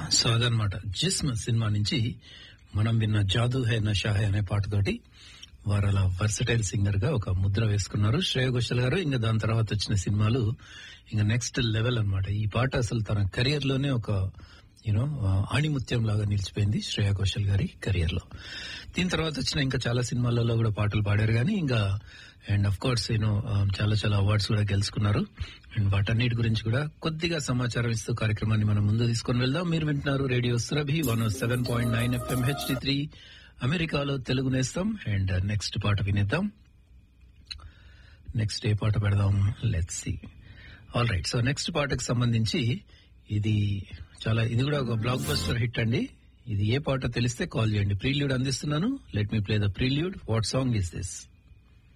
so అదనమాట Jism cinema నుంచి మనం విన్న జాదు హే నషా హే అనే పాటతోటి వారు అలా వర్సటైల్ సింగర్ గా ఒక ముద్ర వేసుకున్నారు శ్రేయ ఘోషల్ గారు ఇంకా దాని తర్వాత వచ్చిన సినిమాలు ఇంకా నెక్స్ట్ లెవెల్ అన్నమాట ఈ పాట అసలు తన కెరియర్ లోనే ఒక యూనో ఆణిముత్యం లాగా నిలిచిపోయింది శ్రేయ ఘోషల్ గారి కెరియర్ లో దీని తర్వాత వచ్చిన ఇంకా చాలా సినిమాలలో కూడా పాటలు పాడారు కానీ ఇంకా అండ్ అఫ్ కోర్స్ యూనో చాలా చాలా అవార్డ్స్ కూడా గెలుచుకున్నారు అండ్ వాటన్నిటి గురించి కూడా కొద్దిగా సమాచారం ఇస్తూ కార్యక్రమాన్ని మనం ముందు తీసుకొని వెళ్దాం మీరు వింటున్నారు radio Surabhi one seven point nine FM HD three అమెరికాలో తెలుగు నేస్తాం అండ్ నెక్స్ట్ పాట వినేద్దాం నెక్స్ట్ ఏ పాట పెడదాం let's see all right so next పాటకు సంబంధించి ఇది చాలా ఇది కూడా ఒక బ్లాక్ బస్టర్ హిట్ అండి ఇది ఏ పాట తెలిస్తే కాల్ చేయండి ప్రీల్యూడ్ అందిస్తున్నాను let me play the prelude what song is this